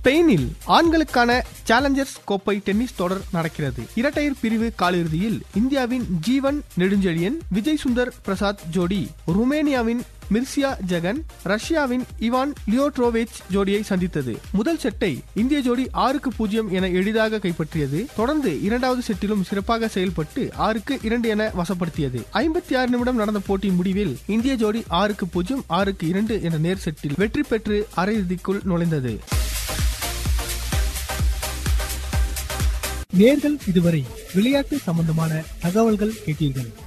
ஸ்பெயினில் ஆண்களுக்கான சேலஞ்சர்ஸ் கோப்பை டென்னிஸ் தொடர் நடக்கிறது இரட்டையர் பிரிவு காலிறுதியில் இந்தியாவின் ஜீவன் நெடுஞ்செழியன் விஜய் சுந்தர் பிரசாத் ஜோடி ருமேனியாவின் மிர்சியா ஜெகன் ரஷ்யாவின் இவான் லியோட்ரோவேச் ஜோடியை சந்தித்தது முதல் செட்டை இந்திய ஜோடி ஆறுக்கு பூஜ்ஜியம் என எளிதாக கைப்பற்றியது தொடர்ந்து இரண்டாவது செட்டிலும் சிறப்பாக செயல்பட்டு ஆறுக்கு இரண்டு என வசப்படுத்தியது ஐம்பத்தி ஆறு நிமிடம் நடந்த போட்டியின் முடிவில் இந்திய ஜோடி ஆறுக்கு பூஜ்ஜியம் ஆறுக்கு இரண்டு என்ற நேர் செட்டில் வெற்றி பெற்று அரையிறுதிக்குள் நுழைந்தது நேர்கள் இதுவரை விளையாட்டு சம்பந்தமான தகவல்கள் கேட்டீர்கள்